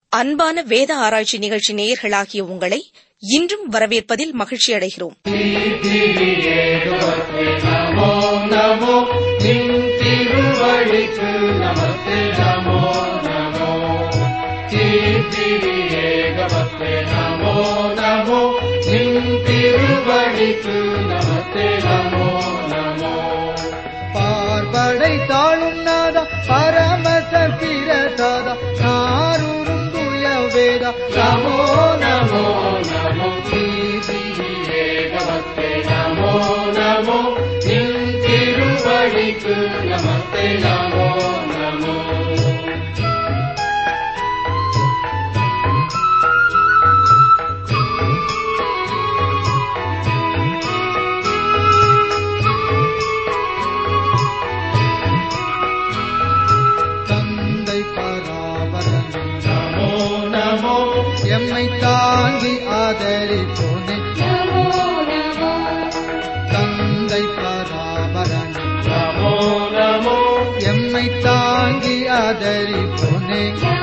அன்பான வேத ஆராய்ச்சி நிகழ்ச்சி நேயர்களாகிய உங்களை இன்றும் வரவேற்பதில் மகிழ்ச்சி அடைகிறோம் நமோ நமோ நின் திருவழிக்கு நமஸ்தே நமோ நமோ ஏகபக்தே நமோ நமோ நின் திருவழிக்கு நமஸ்தே நமோ நமோ பார்வடை தாழும் நாதா பரமச பிரசாதா நாரூரும் துய வேத நமோ நமோ நமோ ஏகபக்தே நமோ நமோ நின் திருவழிக்கு நமஸ்தே நமோ நமோ தந்தை பராபரன் நமோ நமோ எம்மை தாங்கி ஆதரிப்போனே தந்தை பராபரன் நமோ நமோ எம்மை தாங்கி ஆதரிப்போனே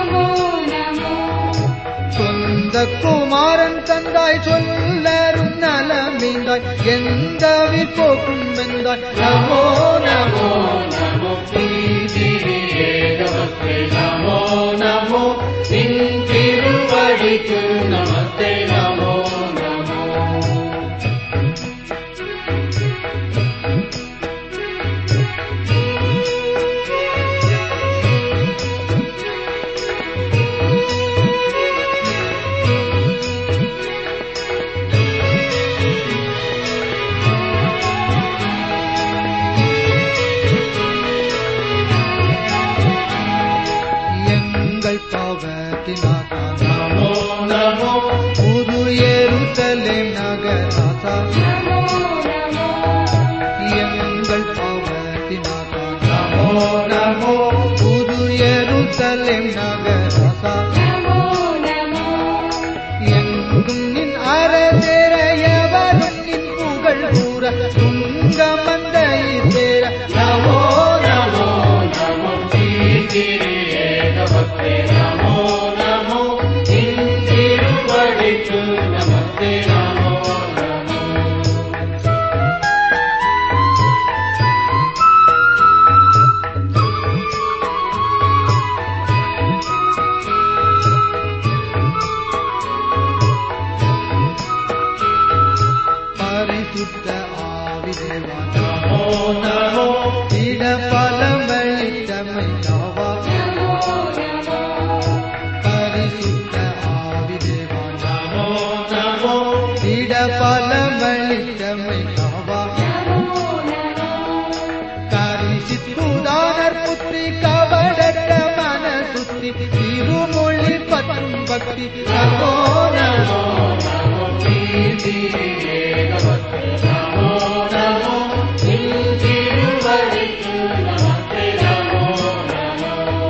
சொந்த குமாரன் தந்தாய் சொல்லரும் நலமீந்தாய் எந்த போக்கும் வெந்தாய் நமோ நமோ நமோ ஏகவத்தே நமோ நமோ நின் திருவடிக்கு நமஸ்தே நமோ நமோ எங்கள் பாவத்தினாதா நமோ நமோ புது எருசலேம் நகராதா எங்கள் பாவத்தினாதா நமோ நமோ புது எருசலேம் நகராதா எங்கும் நின் அரசேரையவரும் நின் புகழ் கூற துங்கமந்தை சேர நமோ நமோ நமோ ஏகபக்தே நமோ நமோ நின் திருவடிக்கு நமஸ்தே நமோ நமோ பரிசுத்த ஆவிதேவா நமோ நமோ திட பலமளித்தமை நாவா பரிசுத்த ஆவிதேவா நமோ நமோ திட பலமளித்தமை நாவா கரிசித்துதானர் புத்திரி கவடத்த மனசுத்தி திருமொழி பற்றும் பக்தி நமோ நமோ நமோ ஏகபக்தி நமோ நமோ நின் திருவடிக்கு நமஸ்தே நமோ நமோ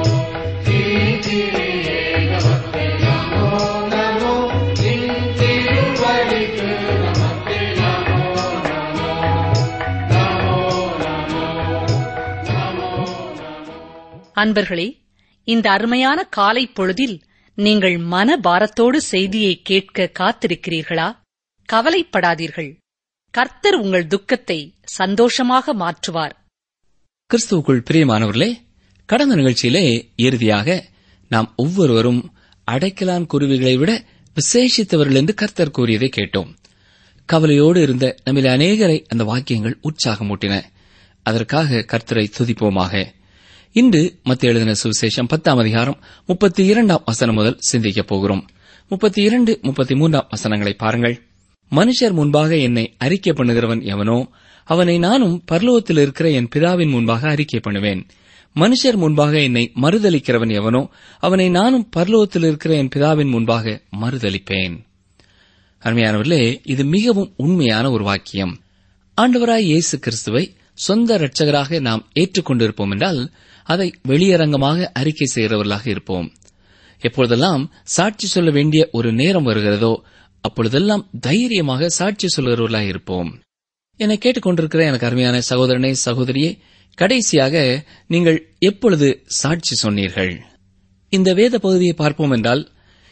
ஏகபக்தி நமோ நமோ நின் திருவடிக்கு நமஸ்தே நமோ நமோ நமோ நமோ நமோ நமோ அன்பர்களே இந்த அருமையான காலை பொழுதில் நீங்கள் மன பாரத்தோடு செய்தியை கேட்க காத்திருக்கிறீர்களா கவலைப்படாதீர்கள் கர்த்தர் உங்கள் துக்கத்தை சந்தோஷமாக மாற்றுவார் கிறிஸ்துவுக்குள் பிரியமானவர்களே கடந்த நிகழ்ச்சியிலே இறுதியாக நாம் ஒவ்வொருவரும் அடைக்கலான் குருவிகளை விட விசேஷித்தவர்கள் என்று கர்த்தர் கூறியதை கேட்டோம் கவலையோடு இருந்த நம்மில் அநேகரை அந்த வாக்கியங்கள் உற்சாகமூட்டின அதற்காக கர்த்தரை துதிப்போமாக இன்று மத்திய எழுதின சுவிசேஷம் பத்தாம் அதிகாரம் முப்பத்தி இரண்டாம் வசனம் முதல் சிந்திக்கப் போகிறோம் முப்பத்தி இரண்டு முப்பத்தி மூன்றாம் வசனங்களை பாருங்கள் மனுஷர் முன்பாக என்னை அறிக்கை பண்ணுகிறவன் எவனோ அவனை நானும் பரலோகத்தில் இருக்கிற என் பிதாவின் முன்பாக அறிக்கை பண்ணுவேன் மனுஷர் முன்பாக என்னை மறுதலிக்கிறவன் எவனோ அவனை நானும் பரலோகத்தில் இருக்கிற என் பிதாவின் முன்பாக மறுதலிப்பேன் அருமையானவர்களே இது மிகவும் உண்மையான ஒரு வாக்கியம் ஆண்டவராய் இயேசு கிறிஸ்துவை சொந்த இரட்சகராக நாம் ஏற்றுக்கொண்டிருப்போம் என்றால் அதை வெளியரங்கமாக அறிக்கை செய்கிறவர்களாக இருப்போம் எப்பொழுதெல்லாம் சாட்சி சொல்ல வேண்டிய ஒரு நேரம் வருகிறதோ அப்பொழுதெல்லாம் தைரியமாக சாட்சி சொல்கிறவர்களாக இருப்போம் என்னை கேட்டுக்கொண்டிருக்கிற எனக்கு அருமையான சகோதரனே சகோதரியே கடைசியாக நீங்கள் எப்பொழுது சாட்சி சொன்னீர்கள் இந்த வேத பகுதியை பார்ப்போம் என்றால்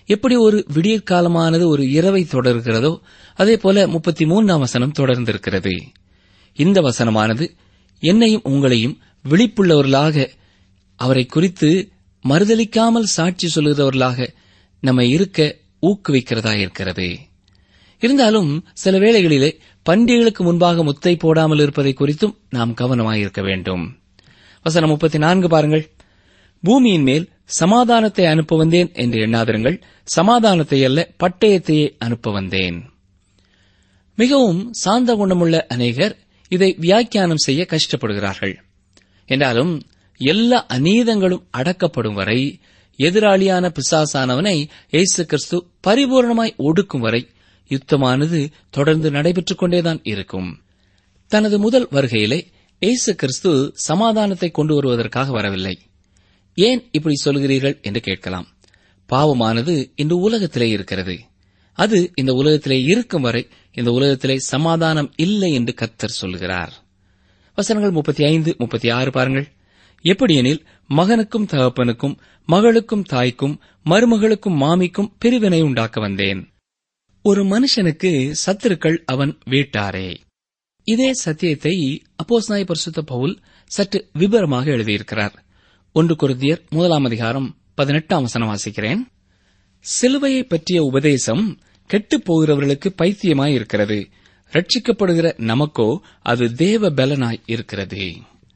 எப்படி ஒரு விடியற்காலமானது ஒரு இரவை தொடர்கிறதோ அதே போல முப்பத்தி மூன்றாம் வசனம் தொடர்ந்திருக்கிறது இந்த வசனமானது என்னையும் உங்களையும் விழிப்புள்ளவர்களாக அவரை குறித்து மறுதலிக்காமல் சாட்சி சொல்லுகிறவர்களாக நம்ம இருக்க ஊக்குவிக்கிறதா இருக்கிறது இருந்தாலும் சில வேளைகளிலே பண்டிகைகளுக்கு முன்பாக முத்தை போடாமல் இருப்பதை குறித்தும் நாம் கவனமாயிருக்க வேண்டும் வசனம் முப்பத்தி நான்கு பாருங்கள் பூமியின் மேல் சமாதானத்தை அனுப்ப வந்தேன் என்று எண்ணாதிருங்கள் சமாதானத்தை அல்ல பட்டயத்தையே அனுப்ப வந்தேன் மிகவும் சாந்த குணமுள்ள அநேகர் இதை வியாக்கியானம் செய்ய கஷ்டப்படுகிறார்கள் என்றாலும் எல்லா அநீதங்களும் அடக்கப்படும் வரை எதிராளியான பிசாசானவனை இயேசு கிறிஸ்து பரிபூர்ணமாய் ஒடுக்கும் வரை யுத்தமானது தொடர்ந்து நடைபெற்றுக் கொண்டேதான் இருக்கும் தனது முதல் வருகையிலே இயேசு கிறிஸ்து சமாதானத்தை கொண்டு வருவதற்காக வரவில்லை ஏன் இப்படி சொல்கிறீர்கள் என்று கேட்கலாம் பாவமானது இந்த உலகத்திலே இருக்கிறது அது இந்த உலகத்திலே இருக்கும் வரை இந்த உலகத்திலே சமாதானம் இல்லை என்று கத்தர் சொல்கிறார் வசனங்கள் முப்பத்தி ஐந்து முப்பத்தி ஆறு பாருங்கள் எப்படியெனில் மகனுக்கும் தகப்பனுக்கும் மகளுக்கும் தாய்க்கும் மருமகளுக்கும் மாமிக்கும் பிரிவினை உண்டாக்க வந்தேன் ஒரு மனுஷனுக்கு சத்துருக்கள் அவன் வீட்டாரே இதே சத்தியத்தை அப்போஸ்நாய பரிசுத்த பவுல் சற்று விபரமாக எழுதியிருக்கிறார் ஒன்று குருதியர் முதலாம் அதிகாரம் பதினெட்டாம் வசனம் வாசிக்கிறேன் சிலுவையை பற்றிய உபதேசம் கெட்டுப் போகிறவர்களுக்கு பைத்தியமாய் இருக்கிறது ரட்சிக்கப்படுகிற நமக்கோ அது தேவ பலனாய் இருக்கிறது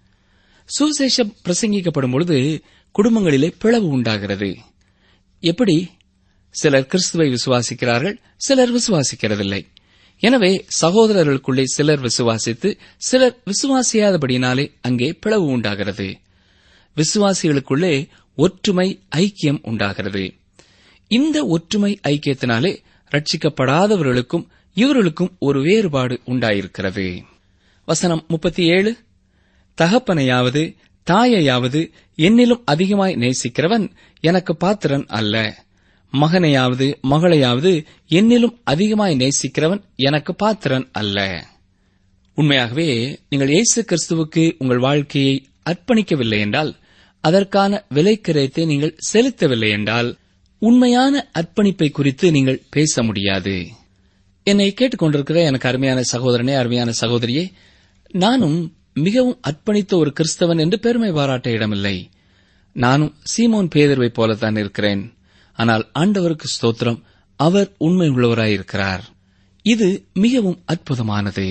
சுவிசேஷம் பிரசங்கிக்கப்படும் பொழுது குடும்பங்களிலே பிளவு உண்டாகிறது எப்படி சிலர் கிறிஸ்துவை விசுவாசிக்கிறார்கள் சிலர் விசுவாசிக்கிறதில்லை எனவே சகோதரர்களுக்குள்ளே சிலர் விசுவாசித்து சிலர் விசுவாசியாதபடினாலே அங்கே பிளவு உண்டாகிறது விசுவாசிகளுக்குள்ளே ஒற்றுமை ஐக்கியம் உண்டாகிறது இந்த ஒற்றுமை ஐக்கியத்தினாலே ரட்சிக்கப்படாதவர்களுக்கும் இவர்களுக்கும் ஒரு வேறுபாடு உண்டாயிருக்கிறது வசனம் முப்பத்தி ஏழு தகப்பனையாவது தாயையாவது என்னிலும் அதிகமாய் நேசிக்கிறவன் எனக்கு பாத்திரன் அல்ல மகனையாவது மகளையாவது என்னிலும் அதிகமாய் நேசிக்கிறவன் எனக்கு பாத்திரன் அல்ல உண்மையாகவே நீங்கள் இயேசு கிறிஸ்துவுக்கு உங்கள் வாழ்க்கையை அர்ப்பணிக்கவில்லை என்றால் அதற்கான விலைக்கிரயத்தை நீங்கள் செலுத்தவில்லை என்றால் உண்மையான அர்ப்பணிப்பை குறித்து நீங்கள் பேச முடியாது என்னை கேட்டுக்கொண்டிருக்கிற எனக்கு அருமையான சகோதரனே அருமையான சகோதரியே நானும் மிகவும் அர்ப்பணித்த ஒரு கிறிஸ்தவன் என்று பெருமை பாராட்ட இடமில்லை நானும் சீமோன் பேதர்வை போலத்தான் இருக்கிறேன் ஆனால் ஆண்டவருக்கு ஸ்தோத்திரம் அவர் உண்மை உள்ளவராயிருக்கிறார் இது மிகவும் அற்புதமானது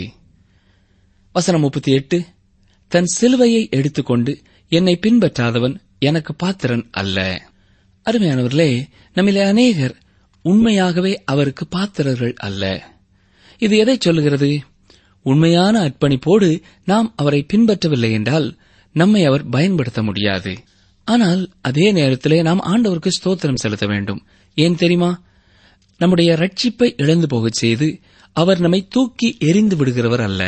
வசனம் முப்பத்தி எட்டு தன் சிலுவையை எடுத்துக்கொண்டு என்னை பின்பற்றாதவன் எனக்கு பாத்திரன் அல்ல அருமையானவர்களே நம்மிலே அநேகர் உண்மையாகவே அவருக்கு பாத்திரர்கள் அல்ல இது எதை சொல்லுகிறது உண்மையான அர்ப்பணிப்போடு நாம் அவரை பின்பற்றவில்லை என்றால் நம்மை அவர் பயன்படுத்த முடியாது ஆனால் அதே நேரத்திலே நாம் ஆண்டவருக்கு ஸ்தோத்திரம் செலுத்த வேண்டும் ஏன் தெரியுமா நம்முடைய ரட்சிப்பை இழந்து போகச் செய்து அவர் நம்மை தூக்கி எரிந்து விடுகிறவர் அல்ல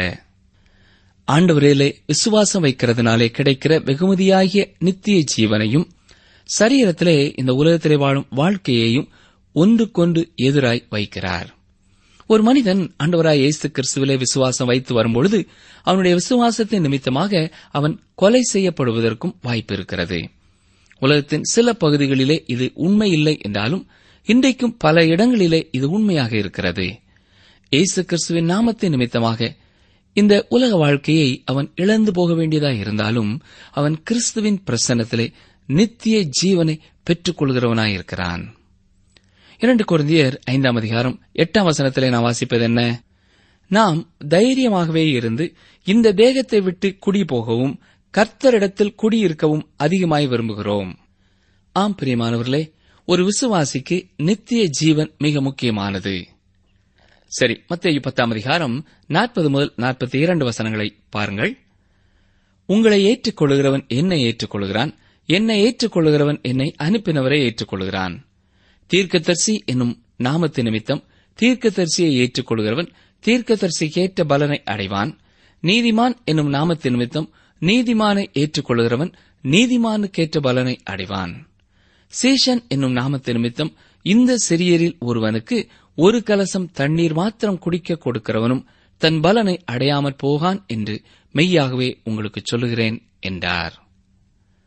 ஆண்டவரேலே விசுவாசம் வைக்கிறதுனாலே கிடைக்கிற வெகுமதியாகிய நித்திய ஜீவனையும் சரீரத்திலே இந்த உலகத்திலே வாழும் வாழ்க்கையையும் ஒன்றுக்கொன்று எதிராய் வைக்கிறார் ஒரு மனிதன் ஆண்டவராய் இயேசு கிறிஸ்துவிலே விசுவாசம் வைத்து வரும்பொழுது அவனுடைய விசுவாசத்தின் நிமித்தமாக அவன் கொலை செய்யப்படுவதற்கும் வாய்ப்பு இருக்கிறது உலகத்தின் சில பகுதிகளிலே இது உண்மை இல்லை என்றாலும் இன்றைக்கும் பல இடங்களிலே இது உண்மையாக இருக்கிறது இயேசு கிறிஸ்துவின் நாமத்தின் நிமித்தமாக இந்த உலக வாழ்க்கையை அவன் இழந்து போக வேண்டியதாய் இருந்தாலும் அவன் கிறிஸ்துவின் பிரசன்னத்திலே நித்திய ஜீவனை பெற்றுக் கொள்கிறவனாயிருக்கிறான் இரண்டு குருந்தியர் ஐந்தாம் அதிகாரம் எட்டாம் வசனத்திலே நான் வாசிப்பது என்ன நாம் தைரியமாகவே இருந்து இந்த தேகத்தை விட்டு குடி போகவும் கர்த்தரிடத்தில் குடியிருக்கவும் அதிகமாய் விரும்புகிறோம் ஆம் பிரியமானவர்களே ஒரு விசுவாசிக்கு நித்திய ஜீவன் மிக முக்கியமானது சரி மத்திய பத்தாம் அதிகாரம் நாற்பது முதல் நாற்பத்தி இரண்டு வசனங்களை பாருங்கள் உங்களை ஏற்றுக்கொள்கிறவன் என்னை ஏற்றுக்கொள்கிறான் என்னை ஏற்றுக்கொள்கிறவன் என்னை அனுப்பினவரை ஏற்றுக்கொள்கிறான் தீர்க்கதரிசி என்னும் நாமத்து நிமித்தம் தீர்க்கதரிசியை ஏற்றுக்கொள்கிறவன் தீர்க்கதரிசிக்கேற்ற பலனை அடைவான் நீதிமான் என்னும் நாமத்து நிமித்தம் நீதிமானை ஏற்றுக்கொள்கிறவன் நீதிமானுக்கேற்ற பலனை அடைவான் சேஷன் என்னும் நாமத்து நிமித்தம் இந்த சிறியரில் ஒருவனுக்கு ஒரு கலசம் தண்ணீர் மாத்திரம் குடிக்க கொடுக்கிறவனும் தன் பலனை அடையாமற் போகான் என்று மெய்யாகவே உங்களுக்கு சொல்லுகிறேன் என்றார்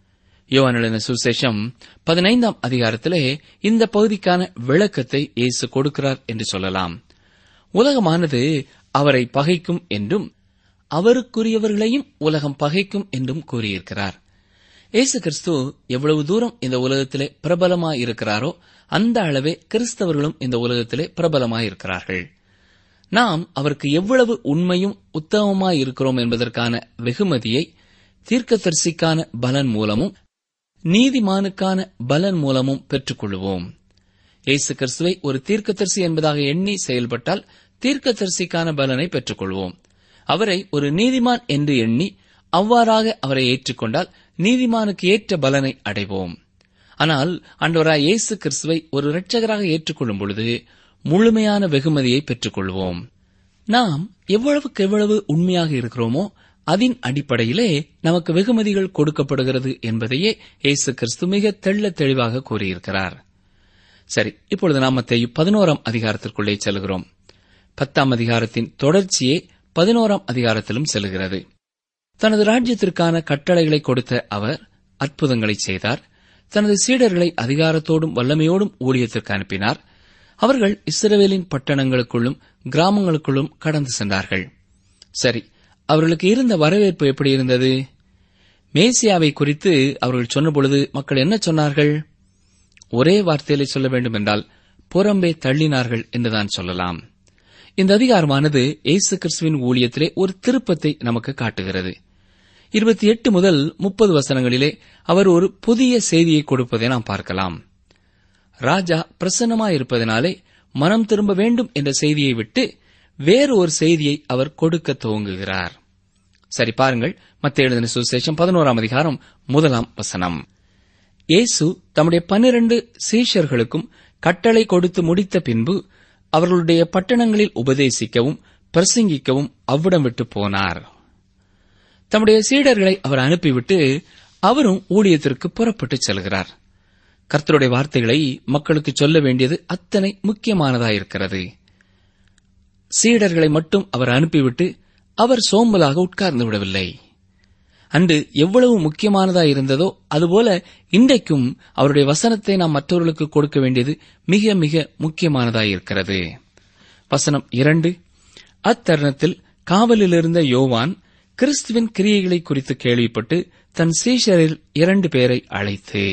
யோவானின சுசேஷம் பதினைந்தாம் அதிகாரத்திலே இந்த பகுதிக்கான விளக்கத்தை இயேசு கொடுக்கிறார் என்று சொல்லலாம் உலகமானது அவரை பகைக்கும் என்றும் அவருக்குரியவர்களையும் உலகம் பகைக்கும் என்றும் கூறியிருக்கிறார் இயேசு கிறிஸ்து எவ்வளவு தூரம் இந்த உலகத்திலே பிரபலமாய் இருக்கிறாரோ அந்த அளவே கிறிஸ்தவர்களும் இந்த உலகத்திலே பிரபலமாய் இருக்கிறார்கள் நாம் அவருக்கு எவ்வளவு உண்மையும் உத்தமமாய் இருக்கிறோம் என்பதற்கான வெகுமதியை தீர்க்கதரிசிக்கான பலன் மூலமும் நீதிமானுக்கான பலன் மூலமும் பெற்றுக்கொள்வோம் இயேசு கிறிஸ்துவை ஒரு தீர்க்கதரிசி என்பதாக எண்ணி செயல்பட்டால் தீர்க்கதரிசிக்கான பலனை பெற்றுக்கொள்வோம் அவரை ஒரு நீதிமான் என்று எண்ணி அவ்வாறாக அவரை ஏற்றுக்கொண்டால் நீதிமானுக்கு ஏற்ற பலனை அடைவோம் ஆனால் ஆண்டவராய் இயேசு கிறிஸ்துவை ஒரு இரட்சகராக ஏற்றுக்கொள்ளும் பொழுது முழுமையான வெகுமதியை பெற்றுக்கொள்வோம் நாம் எவ்வளவுக்கு எவ்வளவு உண்மையாக இருக்கிறோமோ அதன் அடிப்படையிலே நமக்கு வெகுமதிகள் கொடுக்கப்படுகிறது என்பதையே இயேசு கிறிஸ்து மிக தெள்ள தெளிவாக கூறியிருக்கிறார் சரி இப்பொழுது நாம் மத்தேயு பதினோராம் அதிகாரத்திற்குள்ளே செல்கிறோம் பத்தாம் அதிகாரத்தின் தொடர்ச்சியே பதினோராம் அதிகாரத்திலும் செல்கிறது தனது ராஜ்யத்திற்கான கட்டளைகளை கொடுத்த அவர் அற்புதங்களை செய்தார் தனது சீடர்களை அதிகாரத்தோடும் வல்லமையோடும் ஊழியத்திற்கு அனுப்பினார் அவர்கள் இஸ்ரவேலின் பட்டணங்களுக்குள்ளும் கிராமங்களுக்குள்ளும் கடந்து சென்றார்கள் சரி அவர்களுக்கு இருந்த வரவேற்பு எப்படி இருந்தது மேசியாவை குறித்து அவர்கள் சொன்னபொழுது மக்கள் என்ன சொன்னார்கள் ஒரே வார்த்தையிலே சொல்ல வேண்டும் என்றால் புறம்பே தள்ளினார்கள் என்றுதான் சொல்லலாம் இந்த அதிகாரமானது இயேசு கிறிஸ்துவின் ஊழியத்திலே ஒரு திருப்பத்தை நமக்கு காட்டுகிறது இருபத்தி எட்டு முதல் முப்பது வசனங்களிலே அவர் ஒரு புதிய செய்தியை கொடுப்பதை நாம் பார்க்கலாம் ராஜா பிரசன்னமாயிருப்பதனாலே மனம் திரும்ப வேண்டும் என்ற செய்தியை விட்டு வேறு ஒரு செய்தியை அவர் கொடுக்க துவங்குகிறார் சரி பாருங்கள் மத்திய எழுதின சுசேஷம் பதினோராம் அதிகாரம் முதலாம் வசனம் இயேசு தம்முடைய பன்னிரண்டு சீஷர்களுக்கும் கட்டளை கொடுத்து முடித்த பின்பு அவர்களுடைய பட்டணங்களில் உபதேசிக்கவும் பிரசங்கிக்கவும் அவ்விடம் விட்டு போனார் தம்முடைய சீடர்களை அவர் அனுப்பிவிட்டு அவரும் ஊழியத்திற்கு புறப்பட்டு செல்கிறார் கர்த்தருடைய வார்த்தைகளை மக்களுக்கு சொல்ல வேண்டியது அத்தனை முக்கியமானதாயிருக்கிறது சீடர்களை மட்டும் அவர் அனுப்பிவிட்டு அவர் சோம்பலாக உட்கார்ந்து விடவில்லை அன்று எவ்வளவு முக்கியமானதா இருந்ததோ அதுபோல இன்றைக்கும் அவருடைய வசனத்தை நாம் மற்றவர்களுக்கு கொடுக்க வேண்டியது மிக மிக முக்கியமானதாயிருக்கிறது வசனம் இரண்டு அத்தருணத்தில் காவலில் இருந்த யோவான் கிறிஸ்துவின் கிரியைகளை குறித்து கேள்விப்பட்டு தன் சீஷரில் இரண்டு பேரை அழைத்து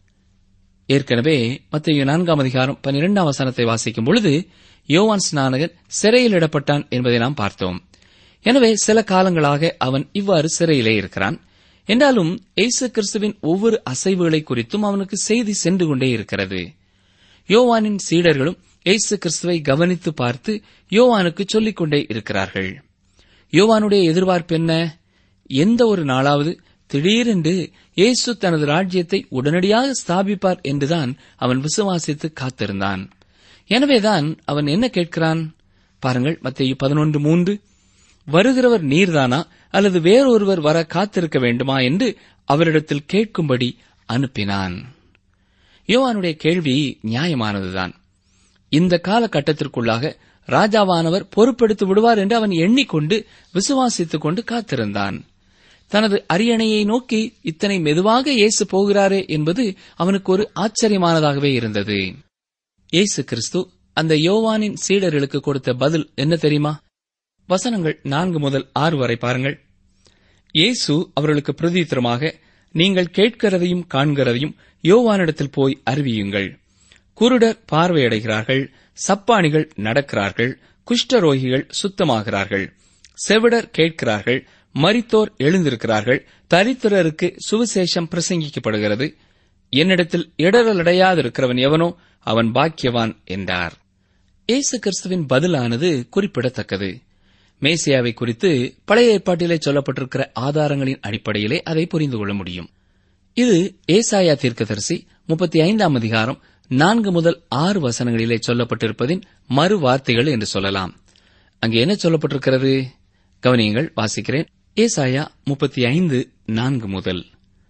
ஏற்கனவே மத்திய நான்காம் அதிகாரம் பன்னிரெண்டாம் வசனத்தை வாசிக்கும் பொழுது யோவான் ஸ்நானகன் சிறையில் இடப்பட்டான் என்பதை நாம் பார்த்தோம் எனவே சில காலங்களாக அவன் இவ்வாறு சிறையிலே இருக்கிறான் என்றாலும் இயேசு கிறிஸ்துவின் ஒவ்வொரு அசைவுகளை குறித்தும் அவனுக்கு செய்தி சென்று கொண்டே இருக்கிறது யோவானின் சீடர்களும் இயேசு கிறிஸ்துவை கவனித்து பார்த்து யோவானுக்கு சொல்லிக் கொண்டே இருக்கிறார்கள் யோவானுடைய எதிர்பார்ப்பு என்ன எந்த ஒரு நாளாவது திடீரென்று இயேசு தனது ராஜ்யத்தை உடனடியாக ஸ்தாபிப்பார் என்றுதான் அவன் விசுவாசித்து காத்திருந்தான் எனவேதான் அவன் என்ன கேட்கிறான் பாருங்கள் மத்திய பதினொன்று மூன்று வருகிறவர் நீர்தானா அல்லது வேறொருவர் வர காத்திருக்க வேண்டுமா என்று அவரிடத்தில் கேட்கும்படி அனுப்பினான் யோவானுடைய கேள்வி நியாயமானதுதான் இந்த காலகட்டத்திற்குள்ளாக ராஜாவானவர் பொறுப்பெடுத்து விடுவார் என்று அவன் எண்ணிக்கொண்டு விசுவாசித்துக் கொண்டு காத்திருந்தான் தனது அரியணையை நோக்கி இத்தனை மெதுவாக இயேசு போகிறாரே என்பது அவனுக்கு ஒரு ஆச்சரியமானதாகவே இருந்தது இயேசு கிறிஸ்து அந்த யோவானின் சீடர்களுக்கு கொடுத்த பதில் என்ன தெரியுமா வசனங்கள் நான்கு முதல் ஆறு வரை பாருங்கள் இயேசு அவர்களுக்கு பிரதித்திரமாக நீங்கள் கேட்கிறதையும் காண்கிறதையும் யோவானிடத்தில் போய் அறிவியுங்கள் குருடர் பார்வையடைகிறார்கள் சப்பானிகள் நடக்கிறார்கள் குஷ்டரோகிகள் சுத்தமாகிறார்கள் செவிடர் கேட்கிறார்கள் மரித்தோர் எழுந்திருக்கிறார்கள் தரித்திரருக்கு சுவிசேஷம் பிரசங்கிக்கப்படுகிறது என்னிடத்தில் இடரலடையாதிருக்கிறவன் எவனோ அவன் பாக்கியவான் என்றார் இயேசு கிறிஸ்துவின் பதிலானது குறிப்பிடத்தக்கது மேசியாவை குறித்து பழைய ஏற்பாட்டிலே சொல்லப்பட்டிருக்கிற ஆதாரங்களின் அடிப்படையிலே அதை புரிந்து கொள்ள முடியும் இது ஏசாயா தீர்க்கதரிசி முப்பத்தி ஐந்தாம் அதிகாரம் நான்கு முதல் ஆறு வசனங்களிலே சொல்லப்பட்டிருப்பதின் மறு வார்த்தைகள் என்று சொல்லலாம் அங்கே என்ன சொல்லப்பட்டிருக்கிறது கவனியங்கள் வாசிக்கிறேன் ஏசாயா முப்பத்தி ஐந்து நான்கு முதல்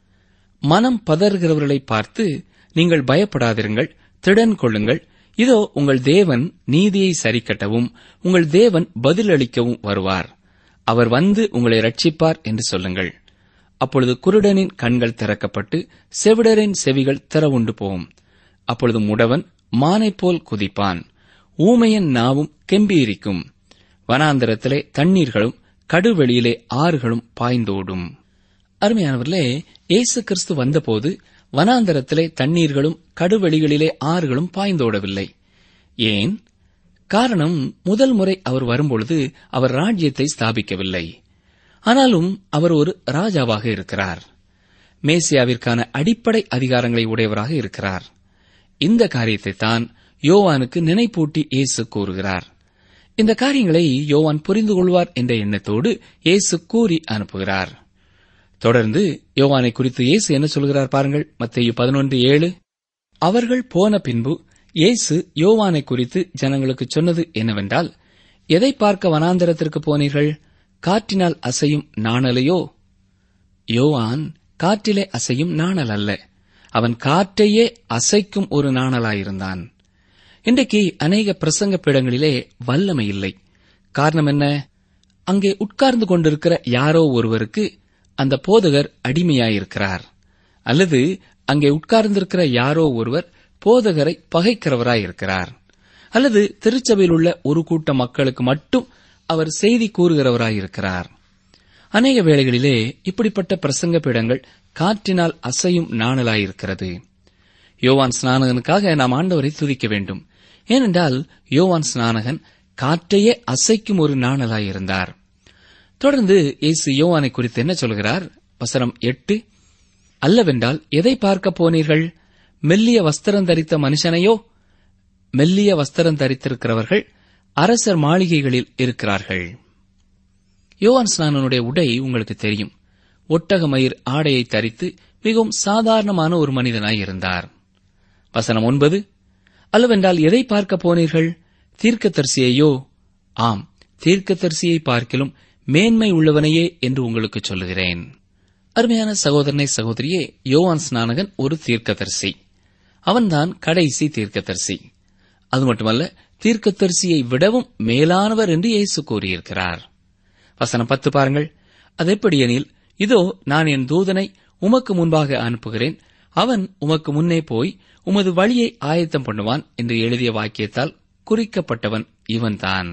மனம் பதறுகிறவர்களை பார்த்து நீங்கள் பயப்படாதிருங்கள் திடன் கொள்ளுங்கள் இதோ உங்கள் தேவன் நீதியை சரிக்கட்டவும் உங்கள் தேவன் பதிலளிக்கவும் வருவார் அவர் வந்து உங்களை ரட்சிப்பார் என்று சொல்லுங்கள் அப்பொழுது குருடனின் கண்கள் திறக்கப்பட்டு செவிடரின் செவிகள் திறவுண்டு போகும் அப்பொழுது முடவன் மானைப் போல் குதிப்பான் ஊமையன் நாவும் கெம்பீரிக்கும் வனாந்தரத்திலே தண்ணீர்களும் கடுவெளியிலே ஆறுகளும் பாய்ந்தோடும் அருமையானவர்களே இயேசு கிறிஸ்து வந்தபோது வனாந்தரத்திலே தண்ணீர்களும் கடுவெளிகளிலே ஆறுகளும் பாய்ந்தோடவில்லை ஏன் காரணம் முதல் முறை அவர் வரும்பொழுது அவர் ராஜ்யத்தை ஸ்தாபிக்கவில்லை ஆனாலும் அவர் ஒரு ராஜாவாக இருக்கிறார் மேசியாவிற்கான அடிப்படை அதிகாரங்களை உடையவராக இருக்கிறார் இந்த காரியத்தை தான் யோவானுக்கு நினைப்பூட்டி இயேசு கூறுகிறார் இந்த காரியங்களை யோவான் புரிந்து கொள்வார் என்ற எண்ணத்தோடு இயேசு கூறி அனுப்புகிறார் தொடர்ந்து யோவானை குறித்து இயேசு என்ன சொல்கிறார் பாருங்கள் மத்தேயு பதினொன்று ஏழு அவர்கள் போன பின்பு இயேசு யோவானை குறித்து ஜனங்களுக்கு சொன்னது என்னவென்றால் எதை பார்க்க வனாந்தரத்திற்கு போனீர்கள் காற்றினால் அசையும் நாணலையோ யோவான் காற்றிலே அசையும் நாணல் அல்ல அவன் காற்றையே அசைக்கும் ஒரு நாணலாயிருந்தான் இன்றைக்கு அநேக பிரசங்க பீடங்களிலே வல்லமை இல்லை காரணம் என்ன அங்கே உட்கார்ந்து கொண்டிருக்கிற யாரோ ஒருவருக்கு அந்த போதகர் அடிமையாயிருக்கிறார் அல்லது அங்கே உட்கார்ந்திருக்கிற யாரோ ஒருவர் போதகரை பகைக்கிறவராயிருக்கிறார் அல்லது திருச்சபையில் உள்ள ஒரு கூட்ட மக்களுக்கு மட்டும் அவர் செய்தி கூறுகிறவராயிருக்கிறார் அநேக வேளைகளிலே இப்படிப்பட்ட பிரசங்க பீடங்கள் காற்றினால் அசையும் நாணலாயிருக்கிறது யோவான் ஸ்நானகனுக்காக நாம் ஆண்டவரை துதிக்க வேண்டும் ஏனென்றால் யோவான் ஸ்நானகன் காற்றையே அசைக்கும் ஒரு நாணலாயிருந்தார் தொடர்ந்து இயேசு யோவானை குறித்து என்ன சொல்கிறார் வசனம் எட்டு அல்லவென்றால் எதை பார்க்க போனீர்கள் மெல்லிய வஸ்திரம் தரித்த மனுஷனையோ மெல்லிய வஸ்திரம் தரித்திருக்கிறவர்கள் அரசர் மாளிகைகளில் இருக்கிறார்கள் யோவான் ஸ்நானனுடைய உடை உங்களுக்கு தெரியும் ஒட்டக மயிர் ஆடையை தரித்து மிகவும் சாதாரணமான ஒரு மனிதனாய் இருந்தார் வசனம் ஒன்பது அல்லவென்றால் எதை பார்க்க போனீர்கள் தீர்க்கதரிசியையோ ஆம் தீர்க்கதரிசியை பார்க்கிலும் மேன்மை உள்ளவனையே என்று உங்களுக்கு சொல்லுகிறேன் அருமையான சகோதரனை சகோதரியே யோவான் ஸ்நானகன் ஒரு தீர்க்கதரிசி அவன்தான் கடைசி தீர்க்கதரிசி அது மட்டுமல்ல தீர்க்கதரிசியை விடவும் மேலானவர் என்று இயேசு கூறியிருக்கிறார் வசனம் பத்து பாருங்கள் அதெப்படியெனில் இதோ நான் என் தூதனை உமக்கு முன்பாக அனுப்புகிறேன் அவன் உமக்கு முன்னே போய் உமது வழியை ஆயத்தம் பண்ணுவான் என்று எழுதிய வாக்கியத்தால் குறிக்கப்பட்டவன் இவன்தான்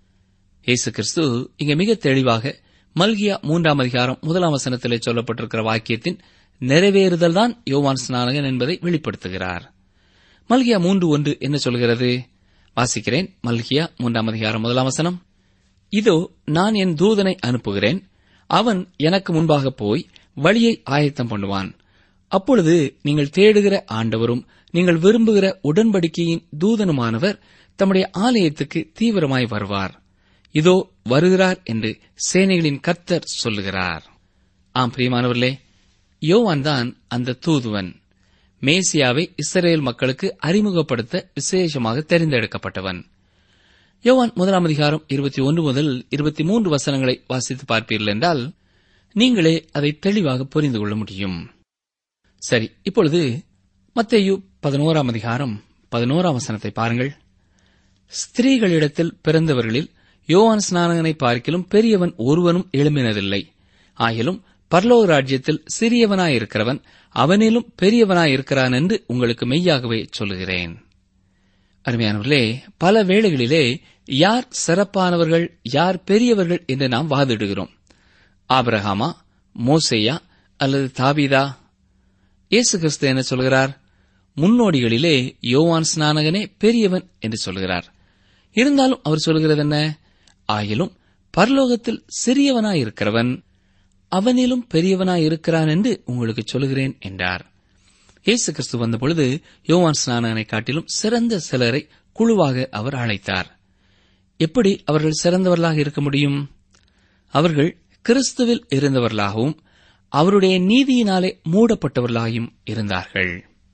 இயேசு கிறிஸ்து இங்கே மிக தெளிவாக மல்கியா மூன்றாம் அதிகாரம் முதலாம் வசனத்திலே சொல்லப்பட்டிருக்கிற வாக்கியத்தின் நிறைவேறுதல் தான் யோவான் ஸ்நானகன் என்பதை வெளிப்படுத்துகிறார் மல்கியா மூன்று ஒன்று என்ன சொல்கிறது வாசிக்கிறேன் மல்கியா மூன்றாம் அதிகாரம் முதலாம் வசனம் இதோ நான் என் தூதனை அனுப்புகிறேன் அவன் எனக்கு முன்பாக போய் வழியை ஆயத்தம் பண்ணுவான் அப்பொழுது நீங்கள் தேடுகிற ஆண்டவரும் நீங்கள் விரும்புகிற உடன்படிக்கையின் தூதனுமானவர் தம்முடைய ஆலயத்துக்கு தீவிரமாய் வருவார் இதோ வருகிறார் என்று சேனைகளின் கர்த்தர் சொல்லுகிறார் ஆம் பிரியமானவர்களே யோவான் தான் அந்த தூதுவன் மேசியாவை இஸ்ரேல் மக்களுக்கு அறிமுகப்படுத்த விசேஷமாக தெரிந்தெடுக்கப்பட்டவன் யோவான் முதலாம் அதிகாரம் இருபத்தி ஒன்று முதல் இருபத்தி மூன்று வசனங்களை வாசித்து பார்ப்பீர்கள் என்றால் நீங்களே அதை தெளிவாக புரிந்து கொள்ள முடியும் சரி இப்பொழுது மத்தேயு பதினோராம் அதிகாரம் பதினோராம் வசனத்தை பாருங்கள் ஸ்திரீகளிடத்தில் பிறந்தவர்களில் யோவான் ஸ்நானகனை பார்க்கிலும் பெரியவன் ஒருவனும் எழும்பினதில்லை ஆகிலும் பரலோக ராஜ்யத்தில் சிறியவனாயிருக்கிறவன் அவனிலும் பெரியவனாயிருக்கிறான் என்று உங்களுக்கு மெய்யாகவே சொல்லுகிறேன் அருமையானவர்களே பல வேளைகளிலே யார் சிறப்பானவர்கள் யார் பெரியவர்கள் என்று நாம் வாதிடுகிறோம் ஆபிரகாமா மோசேயா அல்லது தாபீதா இயேசு கிறிஸ்து என்ன சொல்கிறார் முன்னோடிகளிலே யோவான் ஸ்நானகனே பெரியவன் என்று சொல்கிறார் இருந்தாலும் அவர் சொல்கிறது என்ன ஆயிலும் பரலோகத்தில் சிறியவனாயிருக்கிறவன் அவனிலும் பெரியவனாயிருக்கிறான் என்று உங்களுக்கு சொல்கிறேன் என்றார் இயேசு கிறிஸ்து வந்தபொழுது யோவான் ஸ்நானகனை காட்டிலும் சிறந்த சிலரை குழுவாக அவர் அழைத்தார் எப்படி அவர்கள் சிறந்தவர்களாக இருக்க முடியும் அவர்கள் கிறிஸ்துவில் இருந்தவர்களாகவும் அவருடைய நீதியினாலே மூடப்பட்டவர்களாயும் இருந்தார்கள்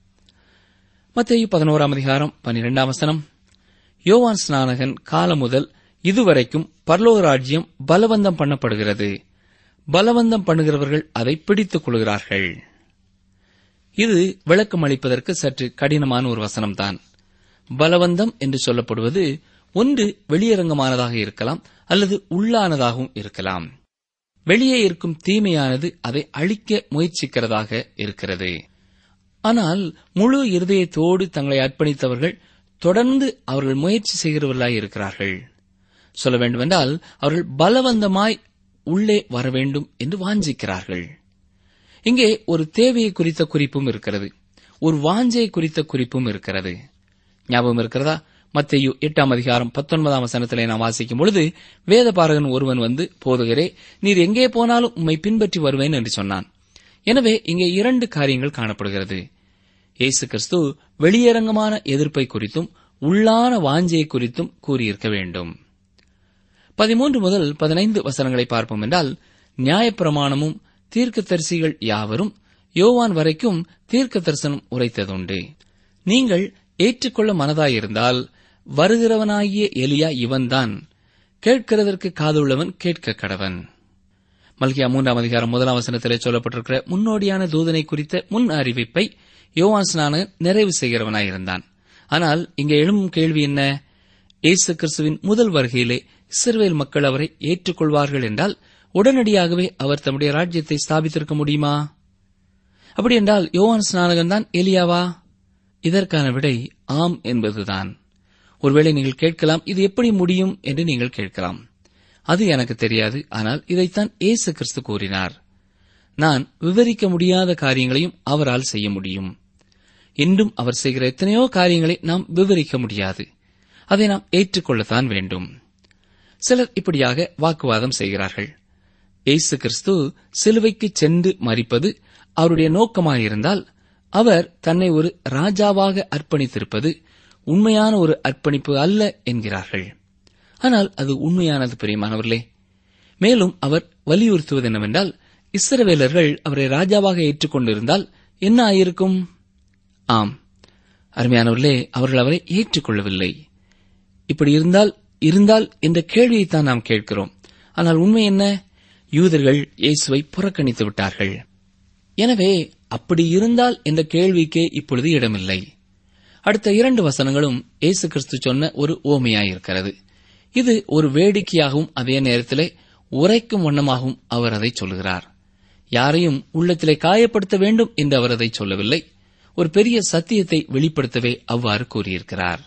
மத்தேயு பதினோராம் அதிகாரம் பனிரெண்டாம் வசனம் யோவான் ஸ்நானகன் காலம் முதல் இதுவரைக்கும் பரலோக ராஜ்யம் பலவந்தம் பண்ணப்படுகிறது பலவந்தம் பண்ணுகிறவர்கள் அதை பிடித்துக் கொள்கிறார்கள் இது விளக்கம் அளிப்பதற்கு சற்று கடினமான ஒரு வசனம்தான் பலவந்தம் என்று சொல்லப்படுவது ஒன்று வெளியரங்கமானதாக இருக்கலாம் அல்லது உள்ளானதாகவும் இருக்கலாம் வெளியே இருக்கும் தீமையானது அதை அழிக்க முயற்சிக்கிறதாக இருக்கிறது ஆனால் முழு இருதயத்தோடு தங்களை அர்ப்பணித்தவர்கள் தொடர்ந்து அவர்கள் முயற்சி செய்கிறவர்களாய் இருக்கிறார்கள் சொல்ல வேண்டுமென்றால் அவர்கள் பலவந்தமாய் உள்ளே வர வேண்டும் என்று வாஞ்சிக்கிறார்கள் இங்கே ஒரு தேவையை குறித்த குறிப்பும் இருக்கிறது ஒரு வாஞ்சை குறித்த குறிப்பும் இருக்கிறது ஞாபகம் இருக்கிறதா மத்தேயு எட்டாம் அதிகாரம் பத்தொன்பதாம் வசனத்திலே நாம் வாசிக்கும் பொழுது வேதபாரகன் ஒருவன் வந்து போதுகிறே நீர் எங்கே போனாலும் உம்மை பின்பற்றி வருவேன் என்று சொன்னான் எனவே இங்கே இரண்டு காரியங்கள் காணப்படுகிறது இயேசு கிறிஸ்து வெளியரங்கமான எதிர்ப்பை குறித்தும் உள்ளான வாஞ்சையை குறித்தும் கூறியிருக்க வேண்டும் பதிமூன்று முதல் பதினைந்து வசனங்களை பார்ப்போம் என்றால் நியாயப்பிரமாணமும் தீர்க்கதரிசிகள் யாவரும் யோவான் வரைக்கும் தீர்க்க தரிசனம் உரைத்ததுண்டு நீங்கள் ஏற்றுக்கொள்ள மனதாயிருந்தால் வருகிறவனாகிய எலியா இவன்தான் கேட்கிறதற்கு காதுள்ளவன் கேட்க கடவன் மல்கியா மூன்றாம் அதிகாரம் முதலாம் வசனத்திலே சொல்லப்பட்டிருக்கிற முன்னோடியான தூதனை குறித்த முன் அறிவிப்பை யோவான் ஸ்நானகன் நிறைவு செய்கிறவனாயிருந்தான் ஆனால் இங்கே எழும் கேள்வி என்ன இயேசு கிறிஸ்துவின் முதல் வருகையிலே இஸ்ரவேல் மக்கள் அவரை ஏற்றுக்கொள்வார்கள் என்றால் உடனடியாகவே அவர் தம்முடைய ராஜ்யத்தை ஸ்தாபித்திருக்க முடியுமா அப்படி என்றால் யோவான் ஸ்நானகன் தான் எலியாவா இதற்கான விடை ஆம் என்பதுதான் ஒருவேளை நீங்கள் கேட்கலாம் இது எப்படி முடியும் என்று நீங்கள் கேட்கலாம் அது எனக்கு தெரியாது ஆனால் இதைத்தான் இயேசு கிறிஸ்து கூறினார் நான் விவரிக்க முடியாத காரியங்களையும் அவரால் செய்ய முடியும் இன்றும் அவர் செய்கிற எத்தனையோ காரியங்களை நாம் விவரிக்க முடியாது அதை நாம் ஏற்றுக்கொள்ளத்தான் வேண்டும் சிலர் இப்படியாக வாக்குவாதம் செய்கிறார்கள் இயேசு கிறிஸ்து சிலுவைக்கு சென்று மறிப்பது அவருடைய நோக்கமாயிருந்தால் அவர் தன்னை ஒரு ராஜாவாக அர்ப்பணித்திருப்பது உண்மையான ஒரு அர்ப்பணிப்பு அல்ல என்கிறார்கள் ஆனால் அது உண்மையானது பிரியமானவர்களே மேலும் அவர் வலியுறுத்துவது என்னவென்றால் இஸ்ரவேலர்கள் அவரை ராஜாவாக ஏற்றுக்கொண்டிருந்தால் என்ன ஆயிருக்கும் ஆம் அருமையானவர்களே அவர்கள் அவரை ஏற்றுக்கொள்ளவில்லை இப்படி இருந்தால் இருந்தால் என்ற கேள்வியைத்தான் நாம் கேட்கிறோம் ஆனால் உண்மை என்ன யூதர்கள் இயேசுவை புறக்கணித்து விட்டார்கள் எனவே அப்படி இருந்தால் என்ற கேள்விக்கே இப்பொழுது இடமில்லை அடுத்த இரண்டு வசனங்களும் இயேசு கிறிஸ்து சொன்ன ஒரு ஓமையாயிருக்கிறது இது ஒரு வேடிக்கையாகவும் அதே நேரத்திலே உரைக்கும் வண்ணமாகவும் அவர் அதை சொல்கிறார் யாரையும் உள்ளத்திலே காயப்படுத்த வேண்டும் என்று அவர் அதை சொல்லவில்லை ஒரு பெரிய சத்தியத்தை வெளிப்படுத்தவே அவ்வாறு கூறியிருக்கிறார்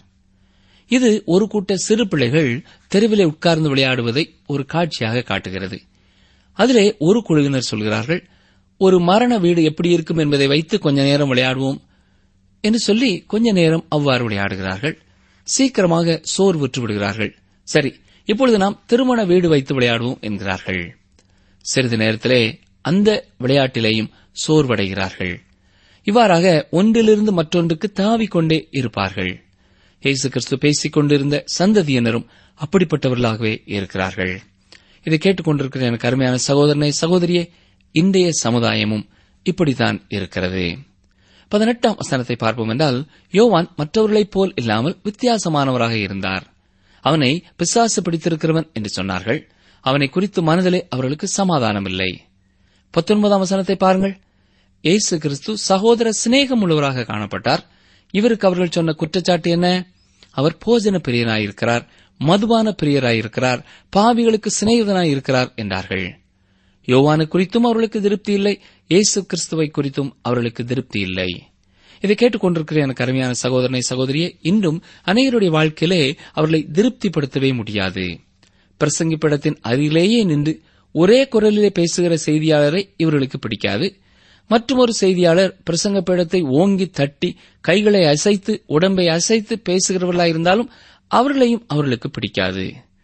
இது ஒரு கூட்ட சிறு பிள்ளைகள் தெருவிலே உட்கார்ந்து விளையாடுவதை ஒரு காட்சியாக காட்டுகிறது அதிலே ஒரு குழுவினர் சொல்கிறார்கள் ஒரு மரண வீடு எப்படி இருக்கும் என்பதை வைத்து கொஞ்ச நேரம் விளையாடுவோம் என்று சொல்லி கொஞ்ச நேரம் அவ்வாறு விளையாடுகிறார்கள் சீக்கிரமாக சோர்வுற்று விடுகிறார்கள் சரி இப்பொழுது நாம் திருமண வீடு வைத்து விளையாடுவோம் என்கிறார்கள் சிறிது நேரத்திலே அந்த விளையாட்டிலேயும் சோர்வடைகிறார்கள் இவ்வாறாக ஒன்றிலிருந்து மற்றொன்றுக்கு தாவிக்கொண்டே இருப்பார்கள் இயேசு கிறிஸ்து பேசிக் கொண்டிருந்த சந்ததியினரும் அப்படிப்பட்டவர்களாகவே இருக்கிறார்கள் இதை கேட்டுக்கொண்டிருக்கிற எனக்கு அருமையான சகோதரனை சகோதரியே இன்றைய சமுதாயமும் இப்படித்தான் இருக்கிறது பதினெட்டாம் வசனத்தை பார்ப்போம் என்றால் யோவான் மற்றவர்களைப் போல் இல்லாமல் வித்தியாசமானவராக இருந்தார் அவனை பிசாசு பிடித்திருக்கிறவன் என்று சொன்னார்கள் அவனை குறித்து மனதிலே அவர்களுக்கு சமாதானம் இல்லை பத்தொன்பதாம் வசனத்தை பாருங்கள் இயேசு கிறிஸ்து சகோதர சிநேகம் உள்ளவராக காணப்பட்டார் இவருக்கு அவர்கள் சொன்ன குற்றச்சாட்டு என்ன அவர் போஜன பிரியனாயிருக்கிறார் மதுபான பிரியராயிருக்கிறார் பாவிகளுக்கு சிநேகிதனாயிருக்கிறார் என்றார்கள் யோவானு குறித்தும் அவர்களுக்கு திருப்தி இல்லை இயேசு கிறிஸ்துவை குறித்தும் அவர்களுக்கு திருப்தி இல்லை இதை கேட்டுக்கொண்டிருக்கிற எனக்கு அருமையான சகோதரனை சகோதரியே இன்றும் அநேகருடைய வாழ்க்கையிலே அவர்களை திருப்திப்படுத்தவே முடியாது பிரசங்கிப்பிடத்தின் அருகிலேயே நின்று ஒரே குரலிலே பேசுகிற செய்தியாளரை இவர்களுக்கு பிடிக்காது மற்றொரு செய்தியாளர் பிரசங்க பீடத்தை ஓங்கி தட்டி கைகளை அசைத்து உடம்பை அசைத்து பேசுகிறவர்களாயிருந்தாலும் அவர்களையும் அவர்களுக்கு பிடிக்காது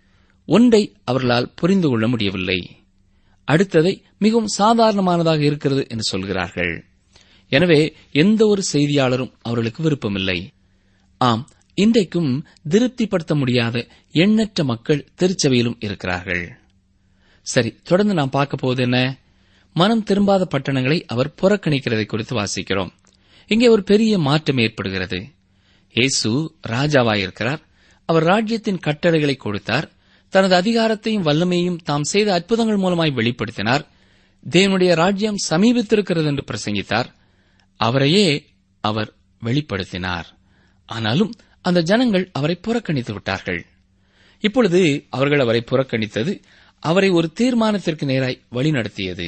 ஒன்றை அவர்களால் புரிந்து கொள்ள முடியவில்லை அடுத்ததை மிகவும் சாதாரணமானதாக இருக்கிறது என்று சொல்கிறார்கள் எனவே எந்த ஒரு செய்தியாளரும் அவர்களுக்கு விருப்பமில்லை ஆம் இன்றைக்கும் திருப்திப்படுத்த முடியாத எண்ணற்ற மக்கள் திருச்சபையிலும் இருக்கிறார்கள் சரி தொடர்ந்து நாம் பார்க்க போவது என்ன மனம் திரும்பாத பட்டணங்களை அவர் புறக்கணிக்கிறதை குறித்து வாசிக்கிறோம் இங்கே ஒரு பெரிய மாற்றம் ஏற்படுகிறது இயேசு ராஜாவாயிருக்கிறார் அவர் ராஜ்யத்தின் கட்டளைகளை கொடுத்தார் தனது அதிகாரத்தையும் வல்லமையையும் தாம் செய்த அற்புதங்கள் மூலமாய் வெளிப்படுத்தினார் தேவனுடைய ராஜ்யம் சமீபித்திருக்கிறது என்று பிரசங்கித்தார் அவரையே அவர் வெளிப்படுத்தினார் ஆனாலும் அந்த ஜனங்கள் அவரை புறக்கணித்து விட்டார்கள் இப்பொழுது அவர்கள் அவரை புறக்கணித்தது அவரை ஒரு தீர்மானத்திற்கு நேராய் வழிநடத்தியது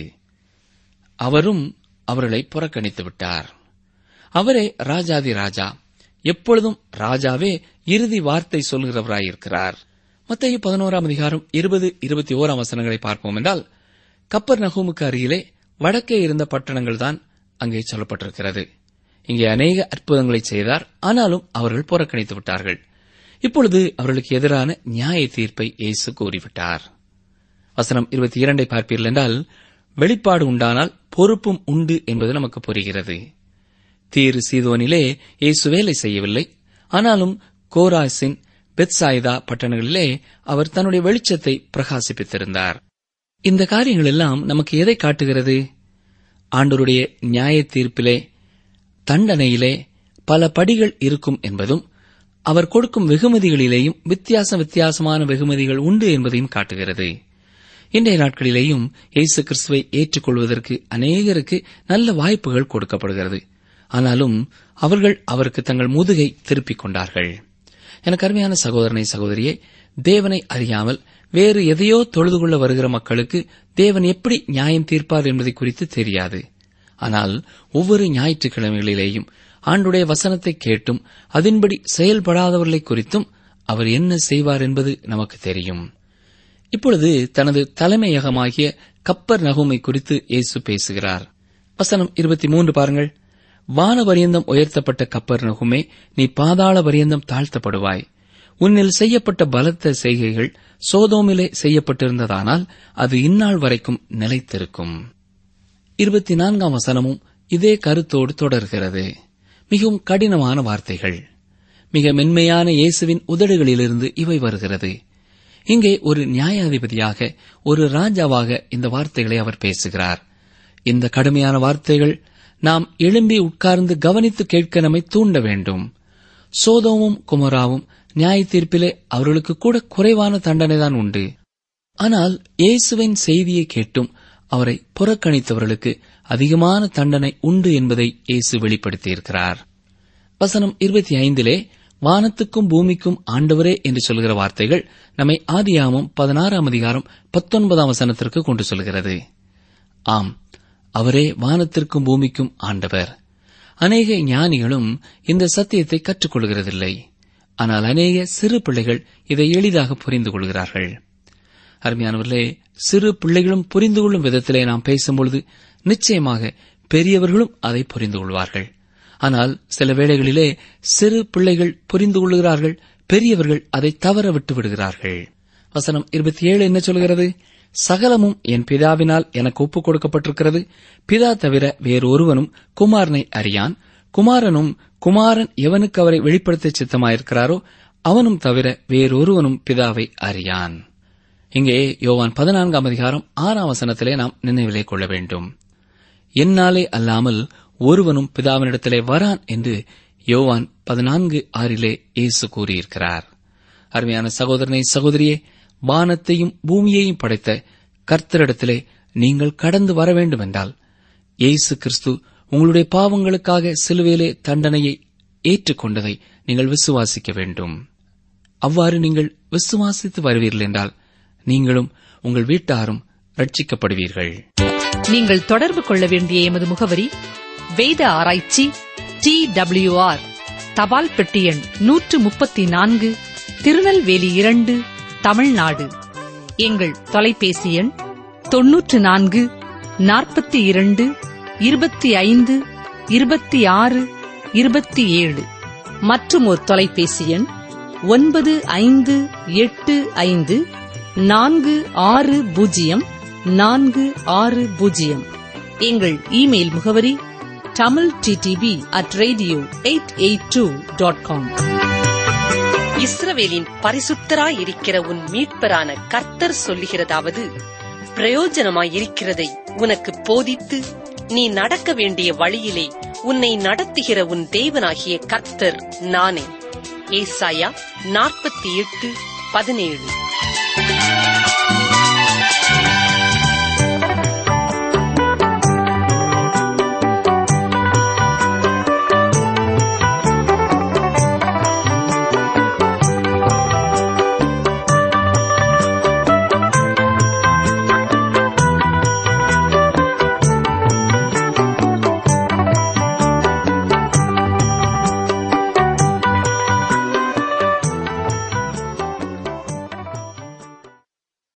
அவரும் அவர்களை புறக்கணித்து விட்டார் அவரே ராஜாதி ராஜா எப்பொழுதும் ராஜாவே இறுதி வார்த்தை சொல்கிறவராயிருக்கிறார் மத்திய பதினோராம் அதிகாரம் இருபது இருபத்தி ஓராம் வசனங்களை பார்ப்போம் என்றால் கப்பர் நகூமுக்கு அருகிலே வடக்கே இருந்த பட்டணங்கள் தான் அங்கே சொல்லப்பட்டிருக்கிறது இங்கே அநேக அற்புதங்களை செய்தார் ஆனாலும் அவர்கள் புறக்கணித்து விட்டார்கள் இப்பொழுது அவர்களுக்கு எதிரான நியாய தீர்ப்பை இயேசு கூறிவிட்டார் வசனம் இருபத்தி இரண்டை பார்ப்பீர்கள் என்றால் வெளிப்பாடு உண்டானால் பொறுப்பும் உண்டு என்பது நமக்கு புரிகிறது தீரு சீதோனிலே இயேசு வேலை செய்யவில்லை ஆனாலும் கோராசின் பெத்சாயிதா பட்டணங்களிலே அவர் தன்னுடைய வெளிச்சத்தை பிரகாசிப்பித்திருந்தார் இந்த காரியங்கள் எல்லாம் நமக்கு எதை காட்டுகிறது ஆண்டவருடைய நியாய தீர்ப்பிலே தண்டனையிலே பல படிகள் இருக்கும் என்பதும் அவர் கொடுக்கும் வெகுமதிகளிலேயும் வித்தியாச வித்தியாசமான வெகுமதிகள் உண்டு என்பதையும் காட்டுகிறது இன்றைய நாட்களிலேயும் இயேசு கிறிஸ்துவை ஏற்றுக்கொள்வதற்கு அநேகருக்கு நல்ல வாய்ப்புகள் கொடுக்கப்படுகிறது ஆனாலும் அவர்கள் அவருக்கு தங்கள் முதுகை திருப்பிக் கொண்டார்கள் எனக்கு அருமையான சகோதரனை சகோதரியே தேவனை அறியாமல் வேறு எதையோ தொழுது கொள்ள வருகிற மக்களுக்கு தேவன் எப்படி நியாயம் தீர்ப்பார் என்பதை குறித்து தெரியாது ஆனால் ஒவ்வொரு ஞாயிற்றுக்கிழமைகளிலேயும் ஆண்டுடைய வசனத்தை கேட்டும் அதன்படி செயல்படாதவர்களை குறித்தும் அவர் என்ன செய்வார் என்பது நமக்கு தெரியும் இப்பொழுது தனது தலைமையகமாகிய கப்பர் நகுமை குறித்து இயேசு பேசுகிறார் வசனம் இருபத்தி மூன்று பாருங்கள் வான பரியந்தம் உயர்த்தப்பட்ட கப்பர் நகுமே நீ பாதாள பரியந்தம் தாழ்த்தப்படுவாய் உன்னில் செய்யப்பட்ட பலத்த செய்கைகள் சோதோமிலே செய்யப்பட்டிருந்ததானால் அது இந்நாள் வரைக்கும் நிலைத்திருக்கும் இருபத்தி நான்காம் வசனமும் இதே கருத்தோடு தொடர்கிறது மிகவும் கடினமான வார்த்தைகள் மிக மென்மையான இயேசுவின் உதடுகளிலிருந்து இவை வருகிறது இங்கே ஒரு நியாயாதிபதியாக ஒரு ராஜாவாக இந்த வார்த்தைகளை அவர் பேசுகிறார் இந்த கடுமையான வார்த்தைகள் நாம் எழும்பி உட்கார்ந்து கவனித்து கேட்க நம்மை தூண்ட வேண்டும் சோதோமும் குமராவும் நியாய தீர்ப்பிலே அவர்களுக்கு கூட குறைவான தண்டனைதான் உண்டு ஆனால் இயேசுவின் செய்தியை கேட்டும் அவரை புறக்கணித்தவர்களுக்கு அதிகமான தண்டனை உண்டு என்பதை இயேசு வெளிப்படுத்தியிருக்கிறார் வசனம் இருபத்தி ஐந்திலே வானத்துக்கும் பூமிக்கும் ஆண்டவரே என்று சொல்கிற வார்த்தைகள் நம்மை ஆதியாமம் பதினாறாம் அதிகாரம் பத்தொன்பதாம் வசனத்திற்கு கொண்டு சொல்கிறது ஆம் அவரே வானத்திற்கும் பூமிக்கும் ஆண்டவர் அநேக ஞானிகளும் இந்த சத்தியத்தை கற்றுக்கொள்கிறதில்லை ஆனால் அநேக சிறு பிள்ளைகள் இதை எளிதாக புரிந்து கொள்கிறார்கள் அருமையானவர்களே சிறு பிள்ளைகளும் புரிந்து கொள்ளும் விதத்திலே நாம் பேசும்பொழுது நிச்சயமாக பெரியவர்களும் அதை புரிந்து கொள்வார்கள் ஆனால் சில வேளைகளிலே சிறு பிள்ளைகள் புரிந்து கொள்கிறார்கள் பெரியவர்கள் அதை தவற விட்டு விடுகிறார்கள் வசனம் இருபத்தி ஏழு என்ன சொல்கிறது சகலமும் என் பிதாவினால் எனக்கு ஒப்புக் கொடுக்கப்பட்டிருக்கிறது பிதா தவிர வேறு ஒருவனும் குமாரனை அறியான் குமாரனும் குமாரன் எவனுக்கு அவரை வெளிப்படுத்த சித்தமாயிருக்கிறாரோ அவனும் தவிர வேறொருவனும் பிதாவை அறியான் இங்கே யோவான் பதினான்காம் அதிகாரம் ஆறாம் வசனத்திலே நாம் நினைவிலே கொள்ள வேண்டும் என்னாலே அல்லாமல் ஒருவனும் பிதாவினிடத்திலே வரான் என்று யோவான் பதினான்கு ஆறிலே இயேசு கூறியிருக்கிறார் அருமையான சகோதரனை சகோதரியே வானத்தையும் பூமியையும் படைத்த கர்த்தரிடத்திலே நீங்கள் கடந்து வர வேண்டுமென்றால் இயேசு கிறிஸ்து உங்களுடைய பாவங்களுக்காக சிலுவையிலே தண்டனையை ஏற்றுக்கொண்டதை நீங்கள் விசுவாசிக்க வேண்டும் அவ்வாறு நீங்கள் விசுவாசித்து வருவீர்கள் என்றால் நீங்களும் உங்கள் வீட்டாரும் ரட்சிக்கப்படுவீர்கள் நீங்கள் தொடர்பு கொள்ள வேண்டிய எமது முகவரி வேத ஆராய்ச்சி டி டபிள்யூஆர் தபால் பெட்டி எண் நூற்று முப்பத்தி நான்கு திருநெல்வேலி இரண்டு தமிழ்நாடு எங்கள் தொலைபேசி எண் தொன்னூற்று நான்கு நாற்பத்தி இரண்டு இருபத்தி ஐந்து இருபத்தி ஆறு இருபத்தி ஏழு மற்றும் ஒரு தொலைபேசி எண் ஒன்பது ஐந்து எட்டு ஐந்து நான்கு ஆறு பூஜ்ஜியம் நான்கு ஆறு பூஜ்ஜியம் எங்கள் இமெயில் முகவரி Tamil DTP at radio eight eight two dot com இஸ்ரவேலின் பரிசுத்தராயிருக்கிற உன் மீட்பரான கர்த்தர் சொல்லுகிறதாவது பிரயோஜனமாயிருக்கிறதை உனக்கு போதித்து நீ நடக்க வேண்டிய வழியிலே உன்னை நடத்துகிற உன் தேவனாகிய கர்த்தர் நானே ஏசாயா நாற்பத்தி எட்டு பதினேழு